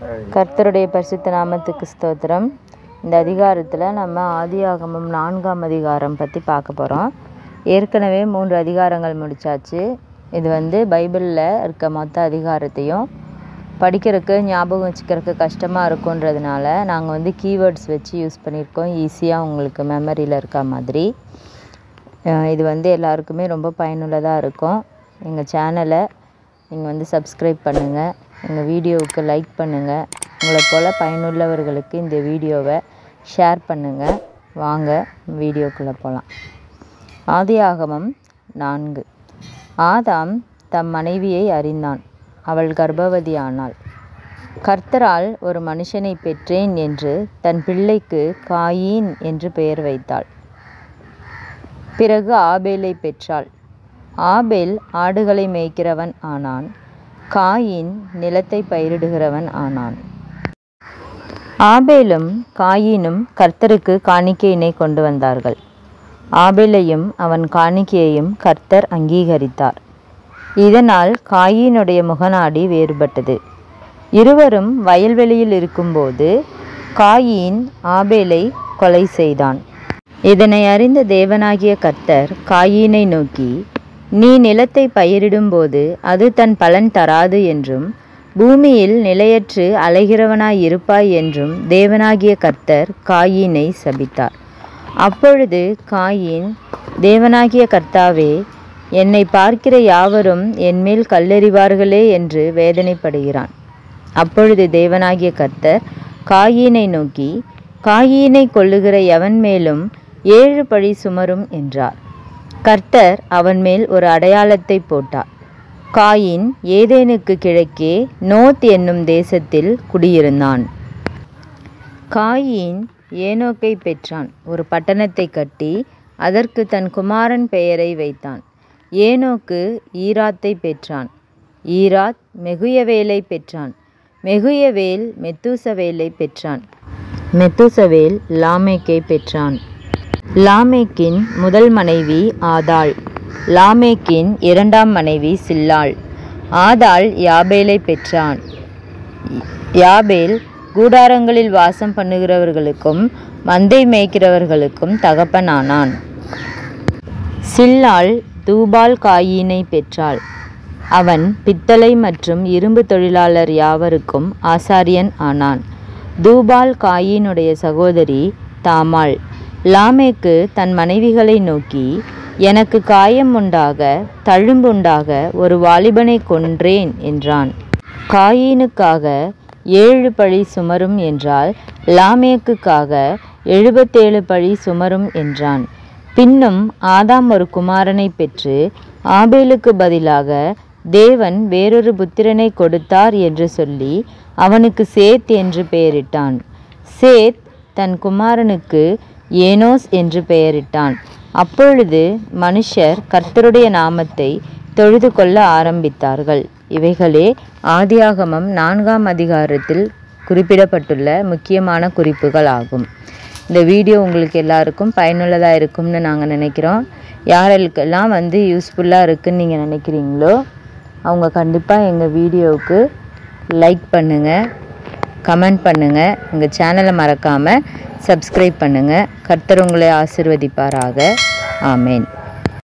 கர்த்தருடைய பரிசுத்த நாமத்துக்கு ஸ்தோத்திரம் இந்த அதிகாரத்தில் நம்ம ஆதியாகமம் நான்காம் அதிகாரம் பற்றி பார்க்க போகிறோம் ஏற்கனவே மூன்று அதிகாரங்கள் முடிச்சாச்சு இது வந்து பைபிளில் இருக்க மொத்த அதிகாரத்தையும் படிக்கிறதுக்கு ஞாபகம் வச்சுக்கிறதுக்கு கஷ்டமாக இருக்குன்றதுனால நாங்கள் வந்து கீவேர்ட்ஸ் வச்சு யூஸ் பண்ணியிருக்கோம் ஈஸியாக உங்களுக்கு மெமரியில் இருக்க மாதிரி அஹ் இது வந்து எல்லாருக்குமே ரொம்ப பயனுள்ளதாக இருக்கும் எங்கள் சேனலை நீங்கள் வந்து சப்ஸ்கிரைப் பண்ணுங்கள் எங்கள் வீடியோவுக்கு லைக் பண்ணுங்கள் உங்களை போல் பயனுள்ளவர்களுக்கு இந்த வீடியோவை ஷேர் பண்ணுங்கள் வாங்க வீடியோக்குள்ளே போகலாம் ஆதியாகமம் நான்கு ஆதாம் தம் மனைவியை அறிந்தான் அவள் கர்ப்பவதியானாள் கர்த்தரால் ஒரு மனுஷனை பெற்றேன் என்று தன் பிள்ளைக்கு காயீன் என்று பெயர் வைத்தாள் பிறகு ஆபேலை பெற்றாள் ஆபேல் ஆடுகளை மேய்க்கிறவன் ஆனான் காயின் நிலத்தை பயிரிடுகிறவன் ஆனான் ஆபேலும் காயினும் கர்த்தருக்கு காணிக்கையினை கொண்டு வந்தார்கள் ஆபேலையும் அவன் காணிக்கையையும் கர்த்தர் அங்கீகரித்தார் இதனால் காயினுடைய முகநாடி வேறுபட்டது இருவரும் வயல்வெளியில் இருக்கும்போது காயின் ஆபேலை கொலை செய்தான் இதனை அறிந்த தேவனாகிய கர்த்தர் காயீனை நோக்கி நீ நிலத்தை பயிரிடும்போது அது தன் பலன் தராது என்றும் பூமியில் நிலையற்று அலைகிறவனாய் இருப்பாய் என்றும் தேவனாகிய கர்த்தர் காயீனை சபித்தார் அப்பொழுது காயின் தேவனாகிய கர்த்தாவே என்னை பார்க்கிற யாவரும் என்மேல் கல்லெறிவார்களே என்று வேதனைப்படுகிறான் அப்பொழுது தேவனாகிய கர்த்தர் காயீனை நோக்கி காயீனை கொல்லுகிற எவன் மேலும் ஏழு பழி சுமரும் என்றார் கர்த்தர் அவன் மேல் ஒரு அடையாளத்தை போட்டார் காயின் ஏதேனுக்கு கிழக்கே நோத் என்னும் தேசத்தில் குடியிருந்தான் காயின் ஏனோக்கை பெற்றான் ஒரு பட்டணத்தை கட்டி அதற்கு தன் குமாரன் பெயரை வைத்தான் ஏனோக்கு ஈராத்தை பெற்றான் ஈராத் மெகுயவேலை பெற்றான் மெகுயவேல் மெத்தூசவேலை பெற்றான் மெத்தூசவேல் லாமேக்கை பெற்றான் லாமேக்கின் முதல் மனைவி ஆதாள் லாமேக்கின் இரண்டாம் மனைவி சில்லாள் ஆதாள் யாபேலை பெற்றான் யாபேல் கூடாரங்களில் வாசம் பண்ணுகிறவர்களுக்கும் மந்தை மேய்க்கிறவர்களுக்கும் தகப்பனானான் சில்லாள் தூபால் காயினை பெற்றாள் அவன் பித்தளை மற்றும் இரும்பு தொழிலாளர் யாவருக்கும் ஆசாரியன் ஆனான் தூபால் காயினுடைய சகோதரி தாமாள் லாமேக்கு தன் மனைவிகளை நோக்கி எனக்கு காயம் உண்டாக தழும்புண்டாக ஒரு வாலிபனை கொன்றேன் என்றான் காயீனுக்காக ஏழு பழி சுமரும் என்றால் லாமேக்குக்காக எழுபத்தேழு பழி சுமரும் என்றான் பின்னும் ஆதாம் ஒரு குமாரனை பெற்று ஆபேலுக்கு பதிலாக தேவன் வேறொரு புத்திரனை கொடுத்தார் என்று சொல்லி அவனுக்கு சேத் என்று பெயரிட்டான் சேத் தன் குமாரனுக்கு ஏனோஸ் என்று பெயரிட்டான் அப்பொழுது மனுஷர் கர்த்தருடைய நாமத்தை தொழுது கொள்ள ஆரம்பித்தார்கள் இவைகளே ஆதியாகமம் நான்காம் அதிகாரத்தில் குறிப்பிடப்பட்டுள்ள முக்கியமான குறிப்புகள் ஆகும் இந்த வீடியோ உங்களுக்கு எல்லாருக்கும் பயனுள்ளதாக இருக்கும்னு நாங்கள் நினைக்கிறோம் யாருக்கெல்லாம் வந்து யூஸ்ஃபுல்லாக இருக்குன்னு நீங்கள் நினைக்கிறீங்களோ அவங்க கண்டிப்பாக எங்கள் வீடியோவுக்கு லைக் பண்ணுங்கள் கமெண்ட் பண்ணுங்கள் எங்கள் சேனலை மறக்காமல் சப்ஸ்கிரைப் பண்ணுங்கள் கர்த்தர் உங்களை ஆசிர்வதிப்பாராக ஆமேன்